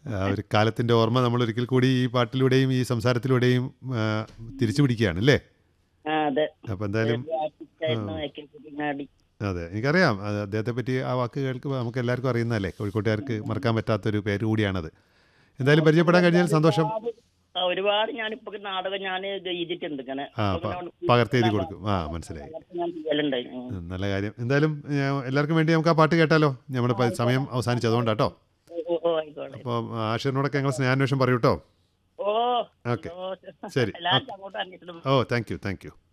ആ ഒരു കാലത്തിൻ്റെ ഓർമ്മ നമ്മൾ ഒരിക്കൽ കൂടി ഈ പാട്ടിലൂടെയും ഈ സംസാരത്തിലൂടെയും ആ, തിരിച്ചു പിടിക്കുകയാണ് അല്ലേ ആ അതെ അപ്പോൾ എന്തായാലും ആർട്ടിസ്റ്റായിരുന്നു എ കെ കുഞ്ഞാടി അതെ എനിക്കറിയാം അത് അദ്ദേഹത്തെ പറ്റി ആ വാക്ക് കേൾക്കുമ്പോൾ നമുക്ക് എല്ലാവർക്കും അറിയുന്നതല്ലേ കോഴിക്കോട്ടുകാർക്ക് മറക്കാൻ പറ്റാത്തൊരു പേര് കൂടിയാണത് എന്തായാലും പരിചയപ്പെടാൻ കഴിഞ്ഞാൽ സന്തോഷം ആ, ഒരുപാട് ഞാനിപ്പോ നാടകം ഞാൻ എഴുതിയിട്ടുണ്ട് ഇങ്ങനെ ആ അപ്പൊ പ- ഇങ്ങനെ പകർത്തി എഴുതി കൊടുക്കും ആ മനസ്സിലായി ഞാൻ ചെയ്യലുണ്ട് ഉം. ഉം, നല്ല കാര്യം എന്തായാലും ഞാൻ എല്ലാവർക്കും വേണ്ടി നമുക്ക് ആ പാട്ട് കേട്ടാലോ നമ്മുടെ പ- സമയം അവസാനിച്ചു അതുകൊണ്ടാട്ടോ ഓ, ഓ ആയിക്കോട്ടെ അപ്പോൾ ആഷിറിനോടൊക്കെ ഞങ്ങൾ സ്നേഹാന്വേഷണം പറയൂ കേട്ടോ ഓ ഓക്കെ ഓ ശരി എല്ലാവരും അങ്ങോട്ട് അന്വേഷിച്ചിട്ട് oh thank you thank U